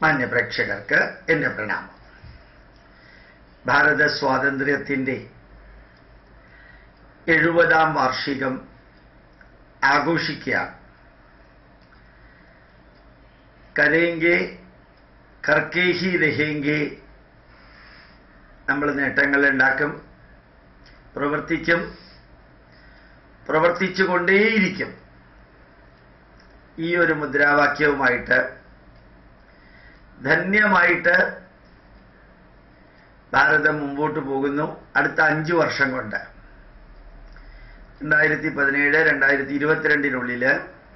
മാന്യപ്രേക്ഷകർക്ക് എൻ്റെ പ്രണാമം ഭാരത സ്വാതന്ത്ര്യത്തിൻ്റെ എഴുപതാം വാർഷികം ആഘോഷിക്കുകയാണ് കരേങ്കെ കർക്കേഹി രഹേങ്കെ നമ്മൾ നേട്ടങ്ങൾ ഉണ്ടാക്കും പ്രവർത്തിക്കും പ്രവർത്തിച്ചുകൊണ്ടേയിരിക്കും ഈ ഒരു മുദ്രാവാക്യവുമായിട്ട് ധന്യമായിട്ട് ഭാരതം മുമ്പോട്ട് പോകുന്നു അടുത്ത അഞ്ചു വർഷം കൊണ്ട് രണ്ടായിരത്തി പതിനേഴ് രണ്ടായിരത്തി ഇരുപത്തിരണ്ടിനുള്ളില്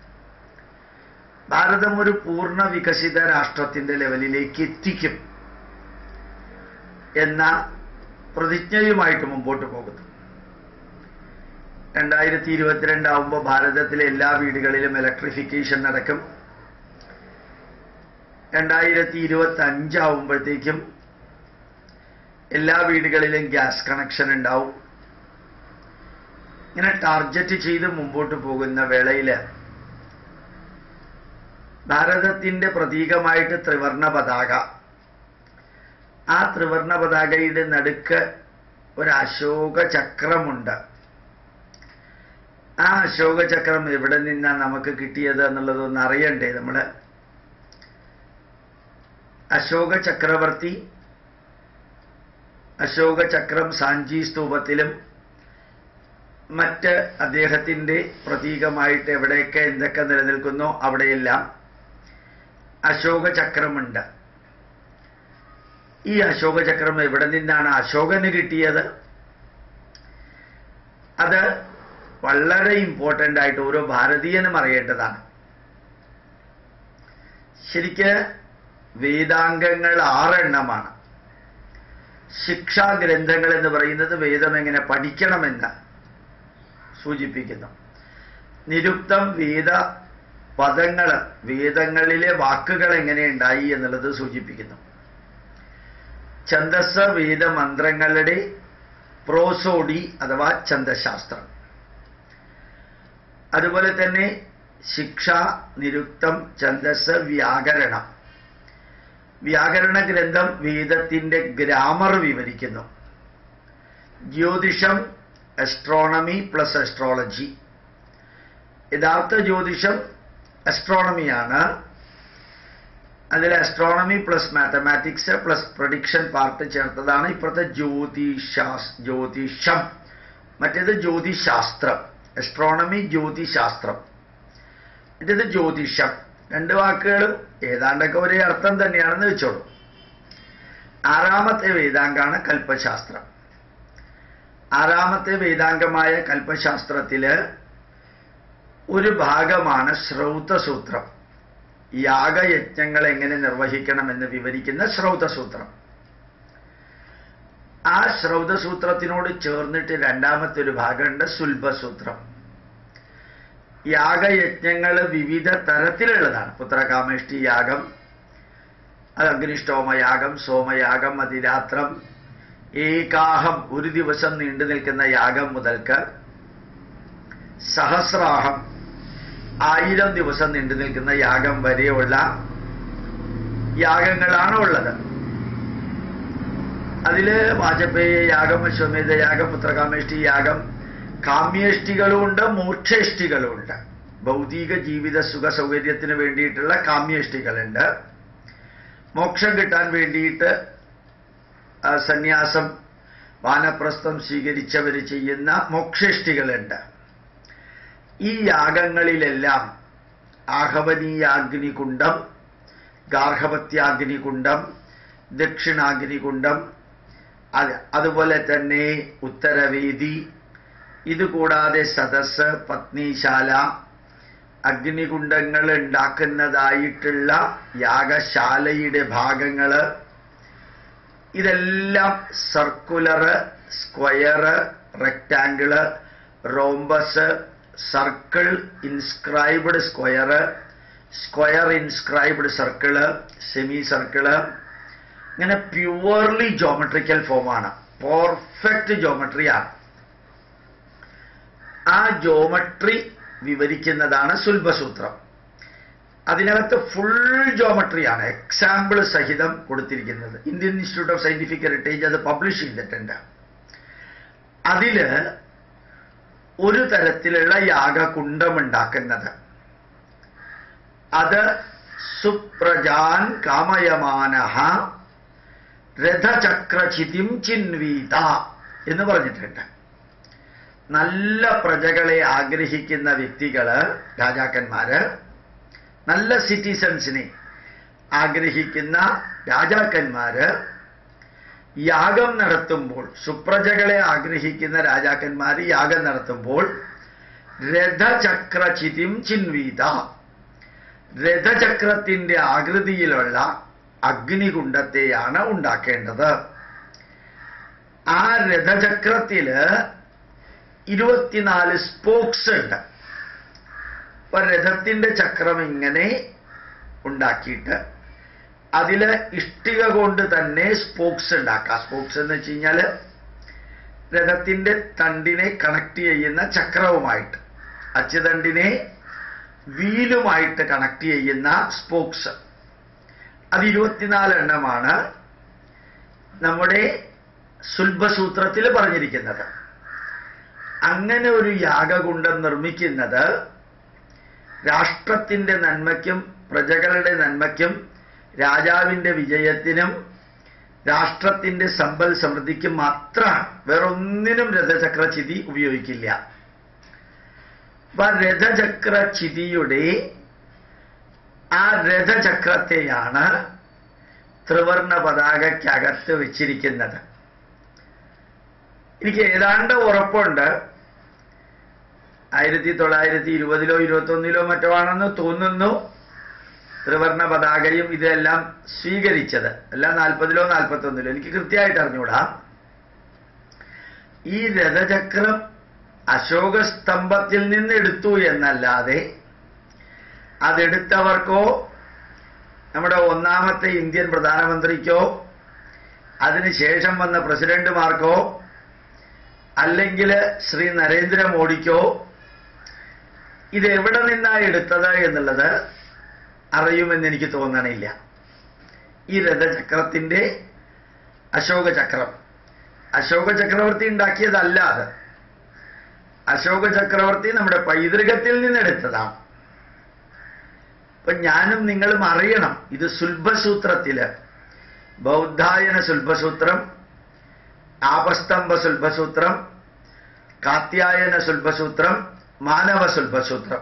ഭാരതം ഒരു പൂർണ്ണ വികസിത രാഷ്ട്രത്തിന്റെ ലെവലിലേക്ക് എത്തിക്കും എന്ന പ്രതിജ്ഞയുമായിട്ട് മുമ്പോട്ട് പോകുന്നു രണ്ടായിരത്തി ഇരുപത്തിരണ്ടാവുമ്പോൾ ഭാരതത്തിലെ എല്ലാ വീടുകളിലും ഇലക്ട്രിഫിക്കേഷൻ നടക്കും രണ്ടായിരത്തി ഇരുപത്തി അഞ്ചാവുമ്പോഴത്തേക്കും എല്ലാ വീടുകളിലും ഗ്യാസ് കണക്ഷൻ ഉണ്ടാവും ഇങ്ങനെ ടാർഗറ്റ് ചെയ്ത് മുമ്പോട്ട് പോകുന്ന വേളയിൽ ഭാരതത്തിന്റെ പ്രതീകമായിട്ട് ത്രിവർണ പതാക ആ ത്രിവർണ പതാകയുടെ നടുക്ക് ഒരു അശോക ചക്രമുണ്ട് ആ അശോക ചക്രം എവിടെ നിന്നാ നമുക്ക് കിട്ടിയത് എന്നുള്ളതൊന്ന് അറിയണ്ടേ നമ്മള് അശോക ചക്രവർത്തി അശോക ചക്രം സാഞ്ചി സ്തൂപത്തിലും മറ്റ് അദ്ദേഹത്തിന്റെ പ്രതീകമായിട്ട് എവിടെയൊക്കെ എന്തൊക്കെ നിലനിൽക്കുന്നോ അവിടെയെല്ലാം അശോക ചക്രമുണ്ട് ഈ അശോക ചക്രം എവിടെ നിന്നാണ് അശോകന് കിട്ടിയത് അത് വളരെ ഇമ്പോർട്ടൻ്റ് ആയിട്ട് ഓരോ ഭാരതീയനും അറിയേണ്ടതാണ് ശരിക്ക് വേദാംഗങ്ങൾ ആറെണ്ണമാണ് ശിക്ഷാ ഗ്രന്ഥങ്ങൾ എന്ന് പറയുന്നത് വേദം എങ്ങനെ പഠിക്കണമെന്ന് സൂചിപ്പിക്കുന്നു നിരുക്തം വേദ പദങ്ങൾ വേദങ്ങളിലെ വാക്കുകൾ എങ്ങനെ ഉണ്ടായി എന്നുള്ളത് സൂചിപ്പിക്കുന്നു ഛന്ദസ് വേദമന്ത്രങ്ങളുടെ പ്രോസോഡി അഥവാ ഛന്ദശാസ്ത്രം അതുപോലെ തന്നെ ശിക്ഷ നിരുക്തം ഛന്ദസ് വ്യാകരണം വ്യാകരണ ഗ്രന്ഥം വേദത്തിന്റെ ഗ്രാമർ വിവരിക്കുന്നു ജ്യോതിഷം അസ്ട്രോണമി പ്ലസ് അസ്ട്രോളജി യഥാർത്ഥ ജ്യോതിഷം അസ്ട്രോണമിയാണ് അതിൽ astronomy plus mathematics plus prediction part ചേർത്തതാണ് ഇപ്പോഴത്തെ ജ്യോതിഷാസ് ജ്യോതിഷം മറ്റേത് ജ്യോതിശാസ്ത്രം അസ്ട്രോണമി ജ്യോതിശാസ്ത്രം മറ്റേത് ജ്യോതിഷം രണ്ട് വാക്കുകളും ഏതാണ്ടൊക്കെ ഒരേ അർത്ഥം തന്നെയാണെന്ന് വെച്ചോളൂ ആറാമത്തെ വേദാംഗാണ് കൽപ്പശാസ്ത്രം ആറാമത്തെ വേദാംഗമായ കൽപ്പശാസ്ത്രത്തില് ഒരു ഭാഗമാണ് ശ്രൗതസൂത്രം യാഗയജ്ഞങ്ങൾ എങ്ങനെ നിർവഹിക്കണമെന്ന് വിവരിക്കുന്ന ശ്രൗതസൂത്രം ആ ശ്രൗതസൂത്രത്തിനോട് ചേർന്നിട്ട് രണ്ടാമത്തെ ഒരു ഭാഗമുണ്ട് സുൽഭസൂത്രം യാഗയജ്ഞങ്ങൾ വിവിധ തരത്തിലുള്ളതാണ് പുത്രകാമേഷ്ടി യാഗം അത് അഗ്നിഷ്ടോമയാഗം സോമയാഗം അതിരാത്രം ഏകാഹം ഒരു ദിവസം നീണ്ടു നിൽക്കുന്ന യാഗം മുതൽക്ക് സഹസ്രാഹം ആയിരം ദിവസം നീണ്ടു നിൽക്കുന്ന യാഗം വരെയുള്ള യാഗങ്ങളാണ് ഉള്ളത് അതില് വാജപേയ യാഗം അശ്വമേധ യാഗം പുത്രകാമേഷ്ടി യാഗം കാമ്യേഷ്ടികളുമുണ്ട് മോക്ഷേഷ്ടികളുമുണ്ട് ഭൗതിക ജീവിത സുഖ സൗകര്യത്തിന് വേണ്ടിയിട്ടുള്ള കാമ്യേഷ്ടികളുണ്ട് മോക്ഷം കിട്ടാൻ വേണ്ടിയിട്ട് സന്യാസം വാനപ്രസ്ഥം സ്വീകരിച്ചവർ ചെയ്യുന്ന മോക്ഷേഷ്ടികളുണ്ട് ഈ യാഗങ്ങളിലെല്ലാം ആഹവനീയാഗ്നികുണ്ഡം ഗാർഹപത്യാഗ്നികുണ്ഡം ദക്ഷിണാഗ്നികുണ്ഡം അത് അതുപോലെ തന്നെ ഉത്തരവേദി ഇതുകൂടാതെ സദസ് പത്നിശാല അഗ്നികുണ്ഡങ്ങൾ ഉണ്ടാക്കുന്നതായിട്ടുള്ള യാഗശാലയുടെ ഭാഗങ്ങള് ഇതെല്ലാം circular square rectangle rhombus circle inscribed square square inscribed circle semi circle ഇങ്ങനെ പ്യുവർലി ജോമെട്രിക്കൽ ഫോമാണ് പെർഫെക്റ്റ് ജോമെട്രിയാണ് ആ ജോമെട്രി വിവരിക്കുന്നതാണ് സുൽഭസൂത്രം അതിനകത്ത് ഫുൾ ജോമട്രിയാണ് എക്സാമ്പിൾ സഹിതം കൊടുത്തിരിക്കുന്നത് Indian institute of scientific heritage അത് പബ്ലിഷ് ചെയ്തിട്ടുണ്ട് അതില് ഒരു തരത്തിലുള്ള യാഗകുണ്ടമുണ്ടാക്കുന്നത് അത് സുപ്രജാൻ കാമയമാനഹ രഥചക്രചിതിം ചിൻവീത എന്ന് പറഞ്ഞിട്ടുണ്ട് നല്ല പ്രജകളെ ആഗ്രഹിക്കുന്ന വ്യക്തികള് രാജാക്കന്മാര് നല്ല സിറ്റിസൺസിനെ ആഗ്രഹിക്കുന്ന രാജാക്കന്മാര് യാഗം നടത്തുമ്പോൾ സുപ്രജകളെ ആഗ്രഹിക്കുന്ന രാജാക്കന്മാർ യാഗം നടത്തുമ്പോൾ രഥചക്രചിതിം ചിൻവീത രഥചക്രത്തിന്റെ ആകൃതിയിലുള്ള അഗ്നികുണ്ഡത്തെയാണ് ഉണ്ടാക്കേണ്ടത് ആ രഥചക്രത്തില് ഇരുപത്തിനാല് സ്പോക്സ് ഉണ്ട് അപ്പൊ രഥത്തിന്റെ ചക്രം ഇങ്ങനെ ഉണ്ടാക്കിയിട്ട് അതില് ഇഷ്ടിക കൊണ്ട് തന്നെ സ്പോക്സ് ഉണ്ടാക്കാം സ്പോക്സ് എന്ന് വെച്ച് കഴിഞ്ഞാല് രഥത്തിന്റെ തണ്ടിനെ കണക്ട് ചെയ്യുന്ന ചക്രവുമായിട്ട് അച്ചുതണ്ടിനെ വീലുമായിട്ട് കണക്ട് ചെയ്യുന്ന സ്പോക്സ് അത് ഇരുപത്തിനാല് എണ്ണമാണ് നമ്മുടെ സുൽഭസൂത്രത്തിൽ പറഞ്ഞിരിക്കുന്നത് അങ്ങനെ ഒരു യാഗകുണ്ടം നിർമ്മിക്കുന്നത് രാഷ്ട്രത്തിന്റെ നന്മയ്ക്കും പ്രജകളുടെ നന്മയ്ക്കും രാജാവിന്റെ വിജയത്തിനും രാഷ്ട്രത്തിന്റെ സമ്പൽ സമൃദ്ധിക്കും മാത്രമാണ് വേറൊന്നിനും രഥചക്രചിതി ഉപയോഗിക്കില്ല അപ്പൊ രഥചക്രചിതിയുടെ ആ രഥചക്രത്തെയാണ് ത്രിവർണ പതാകയ്ക്കകത്ത് വെച്ചിരിക്കുന്നത് എനിക്ക് ഏതാണ്ട് ഉറപ്പുണ്ട് ആയിരത്തി തൊള്ളായിരത്തി ഇരുപതിലോ ഇരുപത്തൊന്നിലോ മറ്റോ ആണെന്ന് തോന്നുന്നു ത്രിവർണ പതാകയും ഇതെല്ലാം സ്വീകരിച്ചത് എല്ലാം നാൽപ്പതിലോ നാൽപ്പത്തൊന്നിലോ എനിക്ക് കൃത്യമായിട്ട് അറിഞ്ഞൂടാ ഈ രഥചക്രം അശോകസ്തംഭത്തിൽ നിന്ന് എടുത്തു എന്നല്ലാതെ അതെടുത്തവർക്കോ നമ്മുടെ ഒന്നാമത്തെ ഇന്ത്യൻ പ്രധാനമന്ത്രിക്കോ അതിനുശേഷം വന്ന പ്രസിഡന്റുമാർക്കോ അല്ലെങ്കിൽ ശ്രീ നരേന്ദ്രമോദിക്കോ ഇത് എവിടെ നിന്നാ എടുത്തത് എന്നുള്ളത് അറിയുമെന്ന് എനിക്ക് തോന്നണില്ല ഈ രഥചക്രത്തിന്റെ അശോക ചക്രം അശോക ചക്രവർത്തി ഉണ്ടാക്കിയതല്ല അത് അശോക ചക്രവർത്തി നമ്മുടെ പൈതൃകത്തിൽ നിന്നെടുത്തതാണ് അപ്പൊ ഞാനും നിങ്ങളും അറിയണം ഇത് സുൽഭസൂത്രത്തില് ബൗദ്ധായന സുൽഭസൂത്രം ആപസ്തംഭ സുൽഭസൂത്രം കാത്യായന സുൽഭസൂത്രം മാനവ സുൽഭസൂത്രം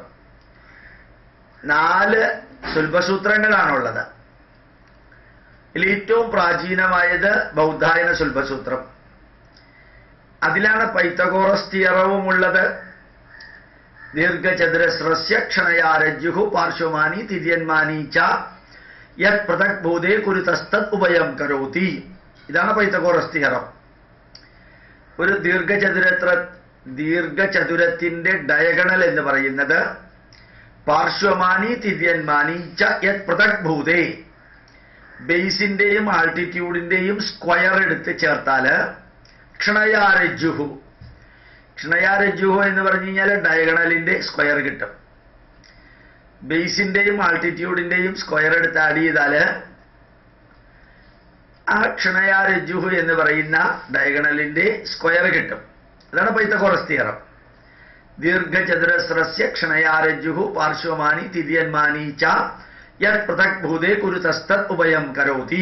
നാല് സുൽഭസൂത്രങ്ങളാണുള്ളത് ഇതിൽ ഏറ്റവും പ്രാചീനമായത് ബൗദ്ധായന സുൽഭസൂത്രം അതിലാണ് പൈത്തഗോറസ് തിയറവും ഉള്ളത് ദീർഘചതുരസ്രസ്യ ക്ഷണയാരജ്ജുഹു പാർശ്വമാനി തിര്യന്മാനി ച യത് പൃഥക് ഭൂതേ കുരുതസ്തത് ഉപയം കരോതി ഇതാണ് പൈത്തഗോറസ് തിയറം ഒരു ദീർഘചതുരത്ര ദീർഘചതുരത്തിന്റെ ഡയഗണൽ എന്ന് പറയുന്നത് പാർശ്വമാനി തിര്യന്മാനി ച യത് പൃഥക് ഭൂതേ ബേസിന്റെയും ആൾട്ടിറ്റ്യൂഡിന്റെയും സ്ക്വയർ എടുത്ത് ചേർത്താല് ക്ഷണയാരജ്ജുഹു ക്ഷണയാരജ്ജുഹു എന്ന് പറഞ്ഞു കഴിഞ്ഞാൽ ഡയഗണലിന്റെ സ്ക്വയർ കിട്ടും ബേസിന്റെയും ആൾട്ടിറ്റ്യൂഡിന്റെയും സ്ക്വയർ എടുത്ത് ആഡ് ചെയ്താല് ആ ക്ഷണയാരജ്ജുഹു എന്ന് പറയുന്ന ഡയഗണലിന്റെ സ്ക്വയർ കിട്ടും അതാണ് പൈത്തഗോറസ് തിയറം ദീർഘചതുരസ്രസ്യ ക്ഷണയാരജ്ജുഹു പാർശ്വമാനി തിര്യന്മാനി ച യത് പൃഥക് ഭൂതേ കുരുതസ്തത് ഉപയം കരോതി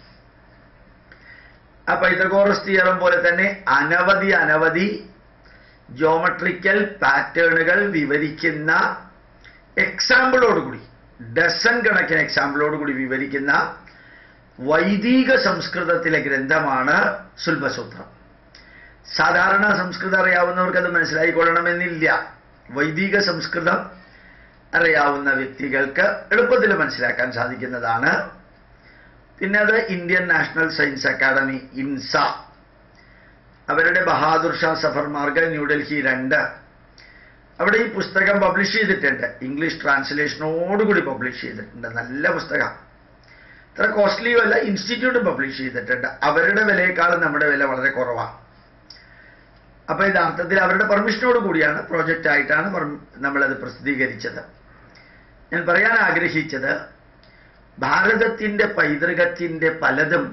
ആ പൈതഗോറസ് തിയറം പോലെ തന്നെ അനവധി അനവധി ജോമട്രിക്കൽ പാറ്റേണുകൾ വിവരിക്കുന്ന എക്സാമ്പിളോടുകൂടി ഡസൻ കണക്കിന് എക്സാമ്പിളോടുകൂടി വിവരിക്കുന്ന വൈദിക സംസ്കൃതത്തിലെ ഗ്രന്ഥമാണ് സുൽഭസൂത്രം സാധാരണ സംസ്കൃതം അറിയാവുന്നവർക്ക് അത് മനസ്സിലായിക്കൊള്ളണമെന്നില്ല വൈദിക സംസ്കൃതം അറിയാവുന്ന വ്യക്തികൾക്ക് എളുപ്പത്തിൽ മനസ്സിലാക്കാൻ സാധിക്കുന്നതാണ് പിന്നെ അത് Indian national science academy INSA അവരുടെ ബഹാദുർ ഷാ സഫർ മാർഗ് ന്യൂഡൽഹി രണ്ട് അവിടെ ഈ പുസ്തകം പബ്ലിഷ് ചെയ്തിട്ടുണ്ട് ഇംഗ്ലീഷ് ട്രാൻസ്ലേഷനോടുകൂടി പബ്ലിഷ് ചെയ്തിട്ടുണ്ട് നല്ല പുസ്തകം ഇത്ര കോസ്റ്റ്ലിയും അല്ല ഇൻസ്റ്റിറ്റ്യൂട്ട് പബ്ലിഷ് ചെയ്തിട്ടുണ്ട് അവരുടെ വിലയേക്കാളും നമ്മുടെ വില വളരെ കുറവാണ് അപ്പൊ യഥാർത്ഥത്തിൽ അവരുടെ പെർമിഷനോട് കൂടിയാണ് പ്രോജക്റ്റ് ആയിട്ടാണ് നമ്മളത് പ്രസിദ്ധീകരിച്ചത് ഞാൻ പറയാൻ ആഗ്രഹിച്ചത് ഭാരതത്തിൻ്റെ പൈതൃകത്തിൻ്റെ പലതും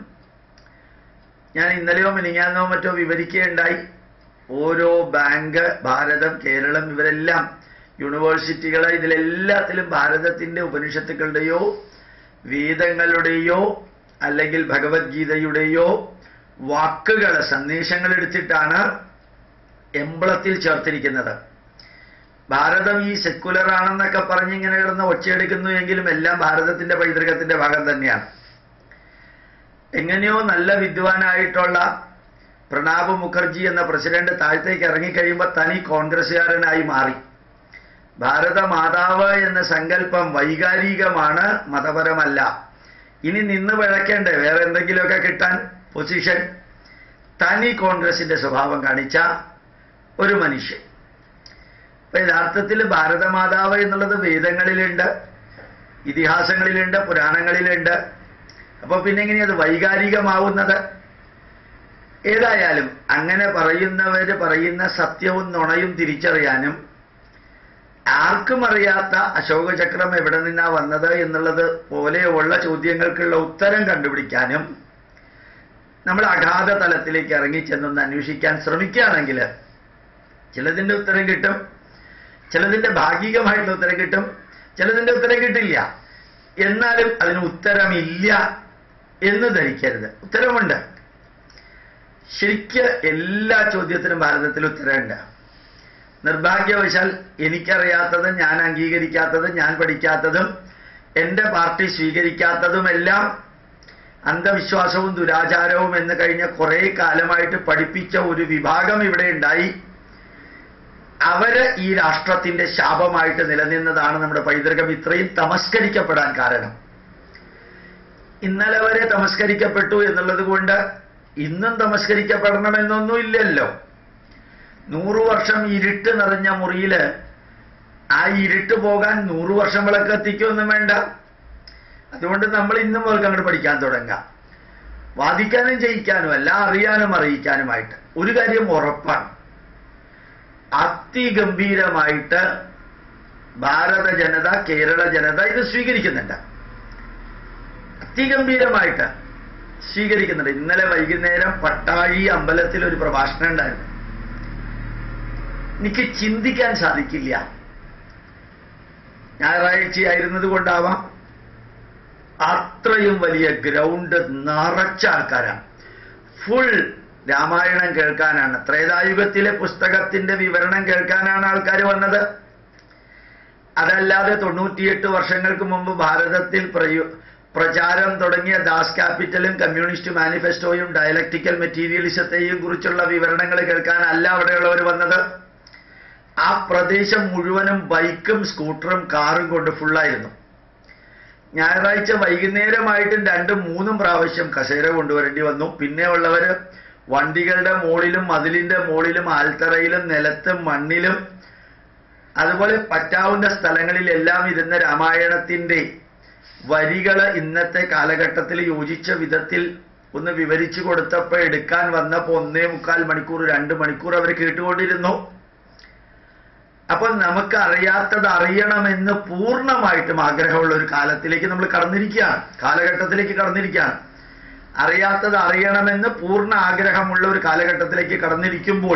ഞാൻ ഇന്നലെയോ മിനിങ്ങാന്നോ മറ്റോ വിവരിക്കുകയുണ്ടായി ഓരോ ബാങ്ക് ഭാരതം കേരളം ഇവരെല്ലാം യൂണിവേഴ്സിറ്റികൾ ഇതിലെല്ലാത്തിലും ഭാരതത്തിൻ്റെ ഉപനിഷത്തുക്കളുടെയോ വേദങ്ങളുടെയോ അല്ലെങ്കിൽ ഭഗവത്ഗീതയുടെയോ വാക്കുകൾ സന്ദേശങ്ങൾ എടുത്തിട്ടാണ് എംബ്ലത്തിൽ ചേർത്തിരിക്കുന്നത് ഭാരതം ഈ സെക്കുലർ ആണെന്നൊക്കെ പറഞ്ഞ് ഇങ്ങനെ കിടന്ന് ഒച്ചയെടുക്കുന്നു എങ്കിലും എല്ലാം ഭാരതത്തിന്റെ പൈതൃകത്തിന്റെ ഭാഗം തന്നെയാണ് എങ്ങനെയോ നല്ല വിദ്വാനായിട്ടുള്ള പ്രണാബ് മുഖർജി എന്ന പ്രസിഡന്റ് താഴത്തേക്ക് ഇറങ്ങിക്കഴിയുമ്പോൾ തനി കോൺഗ്രസ്സുകാരനായി മാറി ഭാരത മാതാവ് എന്ന സങ്കല്പം വൈകാരികമാണ് മതപരമല്ല ഇനി നിന്ന് പിഴക്കേണ്ടേ വേറെ എന്തെങ്കിലുമൊക്കെ കിട്ടാൻ പൊസിഷൻ തനി കോൺഗ്രസിന്റെ സ്വഭാവം കാണിച്ച ഒരു മനുഷ്യൻ അപ്പൊ യഥാർത്ഥത്തിൽ ഭാരതമാതാവ് എന്നുള്ളത് വേദങ്ങളിലുണ്ട് ഇതിഹാസങ്ങളിലുണ്ട് പുരാണങ്ങളിലുണ്ട് അപ്പൊ പിന്നെ എങ്ങനെയാ അത് വൈകാരികമാവുന്നത് ഏതായാലും അങ്ങനെ പറയുന്നവര് പറയുന്ന സത്യവും നുണയും തിരിച്ചറിയാനും ആർക്കും അറിയാത്ത അശോകചക്രം എവിടെ നിന്നാ വന്നത് എന്നുള്ളത് പോലെയുള്ള ചോദ്യങ്ങൾക്കുള്ള ഉത്തരം കണ്ടുപിടിക്കാനും നമ്മൾ അഗാധ തലത്തിലേക്ക് ഇറങ്ങിച്ചെന്നൊന്ന് അന്വേഷിക്കാൻ ശ്രമിക്കുകയാണെങ്കിൽ ചിലതിൻ്റെ ഉത്തരം കിട്ടും ചിലതിൻ്റെ ഭാഗികമായിട്ടുള്ള ഉത്തരം കിട്ടും ചിലതിൻ്റെ ഉത്തരം കിട്ടില്ല എന്നാലും അതിന് ഉത്തരമില്ല എന്ന് ധരിക്കരുത് ഉത്തരമുണ്ട് ശരിക്ക് എല്ലാ ചോദ്യത്തിനും ഭാരതത്തിൽ ഉത്തരമുണ്ട് നിർഭാഗ്യവശാൽ എനിക്കറിയാത്തതും ഞാൻ അംഗീകരിക്കാത്തതും ഞാൻ പഠിക്കാത്തതും എൻ്റെ പാർട്ടി സ്വീകരിക്കാത്തതുമെല്ലാം അന്ധവിശ്വാസവും ദുരാചാരവും എന്ന് കഴിഞ്ഞ കുറേ കാലമായിട്ട് പഠിപ്പിച്ച ഒരു വിഭാഗം ഇവിടെ ഉണ്ടായി അവര് ഈ രാഷ്ട്രത്തിന്റെ ശാപമായിട്ട് നിലനിന്നതാണ് നമ്മുടെ പൈതൃകം ഇത്രയും തമസ്കരിക്കപ്പെടാൻ കാരണം ഇന്നലെ വരെ തമസ്കരിക്കപ്പെട്ടു എന്നുള്ളത് കൊണ്ട് ഇന്നും തമസ്കരിക്കപ്പെടണമെന്നൊന്നും ഇല്ലല്ലോ നൂറു വർഷം ഇരുട്ട് നിറഞ്ഞ മുറിയില് ആ ഇരുട്ട് പോകാൻ നൂറു വർഷം വിളക്ക് കത്തിക്കൊന്നും വേണ്ട അതുകൊണ്ട് നമ്മൾ ഇന്നും മുതൽക്ക് അങ്ങോട്ട് പഠിക്കാൻ തുടങ്ങാം വാദിക്കാനും ജയിക്കാനും അല്ല അറിയാനും അറിയിക്കാനുമായിട്ട് ഒരു കാര്യം ഉറപ്പാണ് അതിഗംഭീരമായിട്ട് ഭാരത ജനത കേരള ജനത ഇത് സ്വീകരിക്കുന്നുണ്ട് അതിഗംഭീരമായിട്ട് സ്വീകരിക്കുന്നുണ്ട് ഇന്നലെ വൈകുന്നേരം പട്ടാഴി അമ്പലത്തിൽ ഒരു പ്രഭാഷണം ഉണ്ടായിരുന്നു എനിക്ക് ചിന്തിക്കാൻ സാധിക്കില്ല ഞായറാഴ്ചയായിരുന്നത് കൊണ്ടാവാം അത്രയും വലിയ ഗ്രൗണ്ട് നിറച്ച ആൾക്കാരാണ് ഫുൾ രാമായണം കേൾക്കാനാണ് ത്രേതായുഗത്തിലെ പുസ്തകത്തിന്റെ വിവരണം കേൾക്കാനാണ് ആൾക്കാർ വന്നത് അതല്ലാതെ തൊണ്ണൂറ്റിയെട്ട് വർഷങ്ങൾക്ക് മുമ്പ് ഭാരതത്തിൽ പ്രയോ പ്രചാരം തുടങ്ങിയ ദാസ് ക്യാപിറ്റലും കമ്മ്യൂണിസ്റ്റ് മാനിഫെസ്റ്റോയും ഡയലക്ടിക്കൽ മെറ്റീരിയലിസത്തെയും കുറിച്ചുള്ള വിവരണങ്ങൾ കേൾക്കാനല്ല അവിടെയുള്ളവർ വന്നത് ആ പ്രദേശം മുഴുവനും ബൈക്കും സ്കൂട്ടറും കാറും കൊണ്ട് ഫുള്ളായിരുന്നു ഞായറാഴ്ച വൈകുന്നേരമായിട്ടും രണ്ടും മൂന്നും പ്രാവശ്യം കസേര കൊണ്ടുവരേണ്ടി വന്നു പിന്നെ ഉള്ളവര് വണ്ടികളുടെ മുകളിലും മതിലിന്റെ മുകളിലും ആൽത്തറയിലും നിലത്തും മണ്ണിലും അതുപോലെ പറ്റാവുന്ന സ്ഥലങ്ങളിലെല്ലാം ഇരുന്ന രാമായണത്തിന്റെ വരികള് ഇന്നത്തെ കാലഘട്ടത്തിൽ യോജിച്ച വിധത്തിൽ ഒന്ന് വിവരിച്ചു കൊടുത്തപ്പോൾ എടുക്കാൻ വന്നപ്പോൾ ഒന്നേ മുക്കാൽ മണിക്കൂർ രണ്ട് മണിക്കൂർ അവർ കേട്ടുകൊണ്ടിരുന്നു അപ്പൊ നമുക്ക് അറിയാത്തത് അറിയണമെന്ന് പൂർണ്ണമായിട്ടും ആഗ്രഹമുള്ള ഒരു കാലത്തിലേക്ക് നമ്മൾ കടന്നിരിക്കുകയാണ് കാലഘട്ടത്തിലേക്ക് കടന്നിരിക്കുകയാണ് അറിയാത്തത് അറിയണമെന്ന് പൂർണ്ണ ആഗ്രഹമുള്ള ഒരു കാലഘട്ടത്തിലേക്ക് കടന്നിരിക്കുമ്പോൾ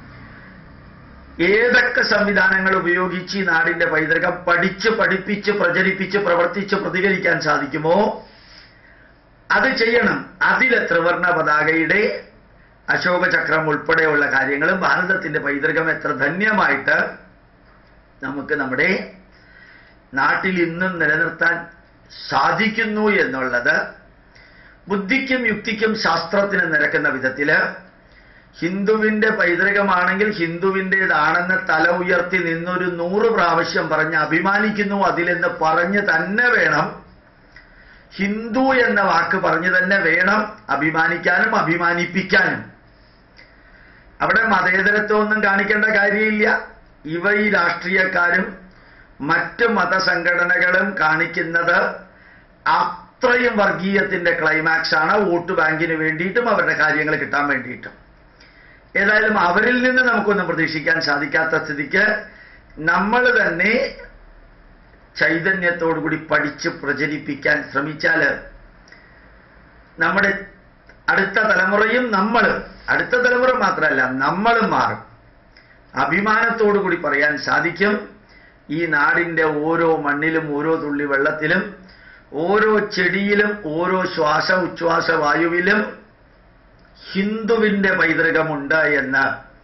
ഏതൊക്കെ സംവിധാനങ്ങൾ ഉപയോഗിച്ച് ഈ നാടിന്റെ പൈതൃകം പഠിച്ച് പഠിപ്പിച്ച് പ്രചരിപ്പിച്ച് പ്രവർത്തിച്ച് പ്രതികരിക്കാൻ സാധിക്കുമോ അത് ചെയ്യണം അതിലെ ത്രിവർണ പതാകയുടെ അശോക ചക്രം ഉൾപ്പെടെയുള്ള കാര്യങ്ങളും ഭാരതത്തിന്റെ പൈതൃകം എത്ര ധന്യമായിട്ട് നമുക്ക് നമ്മുടെ നാട്ടിൽ ഇന്നും നിലനിർത്താൻ സാധിക്കുന്നു എന്നുള്ളത് ബുദ്ധിക്കും യുക്തിക്കും ശാസ്ത്രത്തിനും നിരക്കുന്ന വിധത്തില് ഹിന്ദുവിന്റെ പൈതൃകമാണെങ്കിൽ ഹിന്ദുവിൻ്റെതാണെന്ന് തല ഉയർത്തി നിന്നൊരു നൂറ് പ്രാവശ്യം പറഞ്ഞ് അഭിമാനിക്കുന്നു അതിലെന്ന് പറഞ്ഞ് തന്നെ വേണം ഹിന്ദു എന്ന വാക്ക് പറഞ്ഞു തന്നെ വേണം അഭിമാനിക്കാനും അഭിമാനിപ്പിക്കാനും അവിടെ മതേതരത്വമൊന്നും കാണിക്കേണ്ട കാര്യമില്ല ഇവ ഈ രാഷ്ട്രീയക്കാരും മറ്റ് മതസംഘടനകളും കാണിക്കുന്നത് അത്രയും വർഗീയത്തിന്റെ ക്ലൈമാക്സ് ആണ് വോട്ട് ബാങ്കിന് വേണ്ടിയിട്ടും അവരുടെ കാര്യങ്ങൾ കിട്ടാൻ വേണ്ടിയിട്ടും ഏതായാലും അവരിൽ നിന്ന് നമുക്കൊന്നും പ്രതീക്ഷിക്കാൻ സാധിക്കാത്ത സ്ഥിതിക്ക് നമ്മൾ തന്നെ ചൈതന്യത്തോടു കൂടി പഠിച്ച് പ്രചരിപ്പിക്കാൻ ശ്രമിച്ചാൽ നമ്മുടെ അടുത്ത തലമുറയും നമ്മൾ അടുത്ത തലമുറ മാത്രമല്ല നമ്മളും മാറും അഭിമാനത്തോടു കൂടി പറയാൻ സാധിക്കും ഈ നാടിൻ്റെ ഓരോ മണ്ണിലും ഓരോ തുള്ളി വെള്ളത്തിലും ഓരോ ചെടിയിലും ഓരോ ശ്വാസ ഉച്ഛ്വാസ വായുവിലും ഹിന്ദുവിൻ്റെ പൈതൃകമുണ്ട് എന്ന്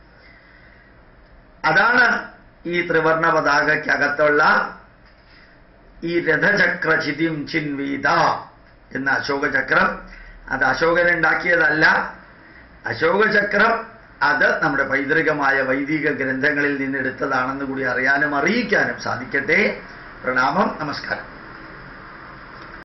അതാണ് ഈ ത്രിവർണ പതാകയ്ക്കകത്തുള്ള ഈ രഥചക്ര ചിതിം ചിൻവീത എന്ന അശോകചക്രം അത് അശോകൻ ഉണ്ടാക്കിയതല്ല അശോകചക്രം അത് നമ്മുടെ പൈതൃകമായ വൈദിക ഗ്രന്ഥങ്ങളിൽ നിന്ന് എടുത്തതാണെന്ന് കൂടി അറിയാനും അറിയിക്കാനും സാധിക്കട്ടെ പ്രണാമം നമസ്കാരം